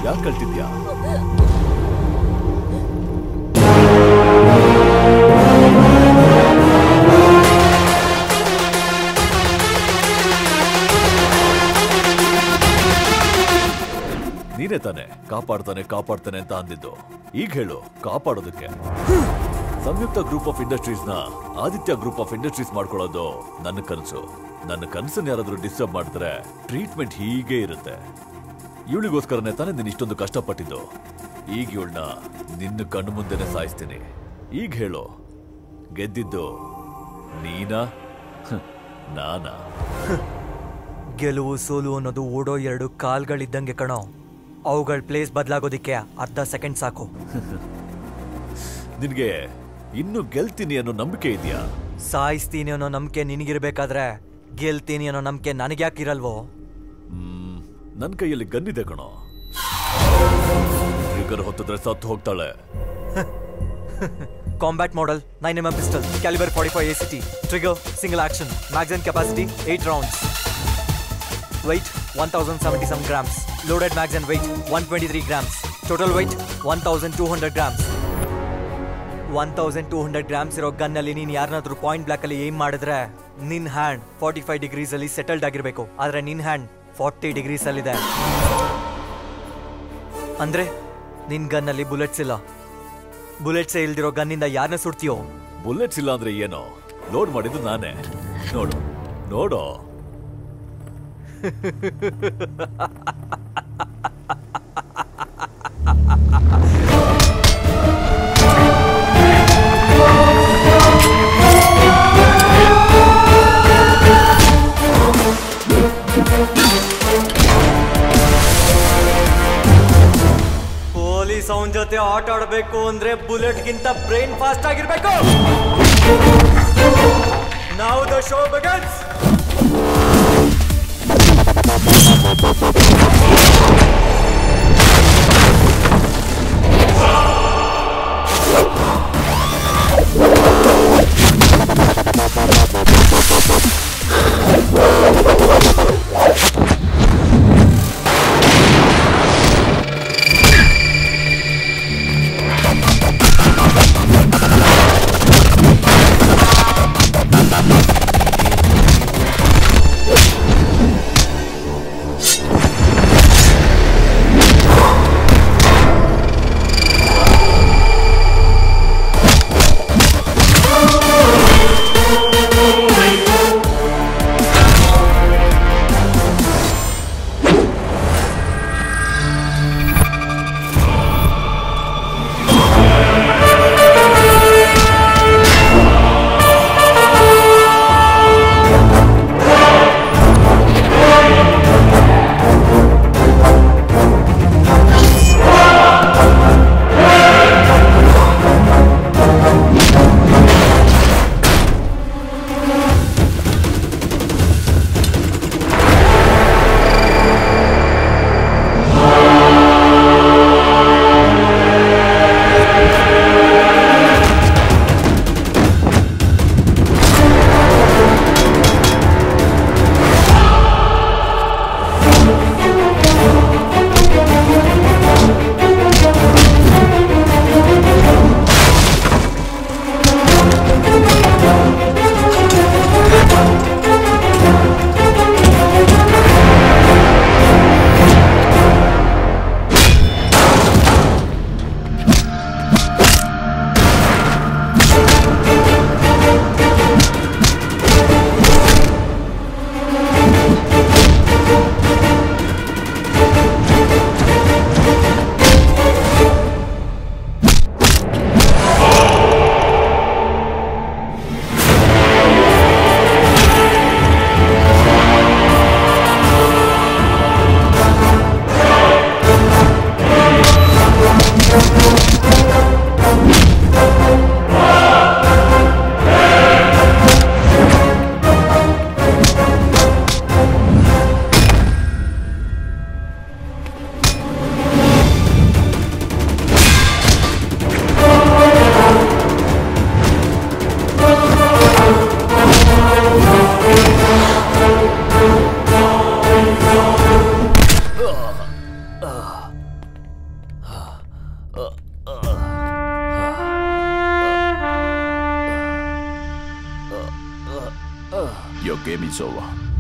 ಯಾಕೆ ಕಳ್ತಿದ್ಯಾ ನೀನೇ ತಾನೆ ಕಾಪಾಡ್ತಾನೆ ಕಾಪಾಡ್ತಾನೆ ಅಂತ ಅಂದಿದ್ದು ಈಗ ಹೇಳು ಕಾಪಾಡೋದಕ್ಕೆ ಸಂಯುಕ್ತ ಗ್ರೂಪ್ ಆಫ್ ಇಂಡಸ್ಟ್ರೀಸ್ ನ ಆದಿತ್ಯ ಗ್ರೂಪ್ ಆಫ್ ಇಂಡಸ್ಟ್ರೀಸ್ ಮಾಡ್ಕೊಳ್ಳೋದು ನನ್ನ ಕನಸು ನನ್ನ ಕನಸನ್ನ ಯಾರಾದ್ರೂ ಡಿಸ್ಟರ್ಬ್ ಮಾಡಿದ್ರೆ ಟ್ರೀಟ್ಮೆಂಟ್ ಹೀಗೆ ಇರುತ್ತೆ ಇವಳಿಗೋಸ್ಕರನೇ ತಾನೇ ನೀನು ಇಷ್ಟೊಂದು ಕಷ್ಟಪಟ್ಟಿದ್ದು ಈಗ ಇವಳನ್ನ ನಿನ್ನ ಕಣ್ಣು ಮುಂದೆನೆ ಸಾಯಿಸ್ತೀನಿ ಈಗ ಹೇಳು ಗೆದ್ದಿದ್ದು ನೀನಾ ಹ್ಮ್, ನಾನಾ ಗೆಲುವು ಸೋಲು ಅನ್ನೋದು ಓಡೋ ಎರಡು ಕಾಲ್ಗಳಿದ್ದಂಗೆ ಕಣೋ ಅವುಗಳ ಪ್ಲೇಸ್ ಬದಲಾಗೋದಿಕ್ಕೆ ಅರ್ಧ ಸೆಕೆಂಡ್ ಸಾಕು ನಿನಗೆ ಇನ್ನು ಗೆಲ್ತೀನಿ ಅನ್ನೋ ನಂಬಿಕೆ ಇದೆಯಾ ಸಾಯಿಸ್ತೀನಿ ಅನ್ನೋ ನಂಬಿಕೆ ನಿನಗಿರ್ಬೇಕಾದ್ರೆ ಗೆಲ್ತೀನಿ ಅನ್ನೋ ನಂಬಿಕೆ ನನಗ್ಯಾಕಿರಲ್ವೋ ಹ್ಮ್ ನನ್ನ ಕೈಯಲ್ಲಿ ಗನ್ನಿದೆ ಕಣೋ ಟ್ರಿಗರ್ ಹೊತ್ತಿದ್ರೆ ಸತ್ತು ಹೋಗ್ತಾಳೆ combat model nine M M pistol calibre forty five A C T trigger single action magazine capacity eight rounds weight 1077 grams loaded magazine weight 123 grams total weight 1200 grams 1200 grams ಇರೋ ಗನ್ನಲ್ಲಿ ನೀನು ಯಾರನ್ನಾದ್ರೂ ಪಾಯಿಂಟ್ ಬ್ಲಾಕ್ ಅಲ್ಲಿ aim ಮಾಡಿದ್ರೆ ನಿನ್ hand forty five degrees ಅಲ್ಲಿ settled ಆಗಿರ್ಬೇಕು ಆದ್ರೆ ನಿನ್ ಹ್ಯಾಂಡ್ ಫಾರ್ಟಿ ಡಿಗ್ರೀಸ್ ಅಲ್ಲಿ ಇದೆ ಅಂದ್ರೆ ನಿನ್ ಗನ್ನಲ್ಲಿ ಬುಲೆಟ್ಸ್ ಇಲ್ಲ ಬುಲೆಟ್ಸೇ ಇಲ್ದಿರೋ ಗನ್ನಿಂದ ಯಾರನ್ನ ಸುಡ್ತೀಯೋ ಬುಲೆಟ್ಸ್ ಇಲ್ಲ ಅಂದ್ರೆ ಏನೋ ಲೋಡ್ ಮಾಡಿದ್ದು ನಾನೇ ನೋಡು ನೋಡು ಪೊಲೀಸ್ ಅವನ ಜೊತೆ ಆಟ ಆಡಬೇಕು ಅಂದ್ರೆ ಬುಲೆಟ್ಗಿಂತ ಬ್ರೈನ್ ಫಾಸ್ಟ್ ಆಗಿರ್ಬೇಕು ನಾವು the show begins game is over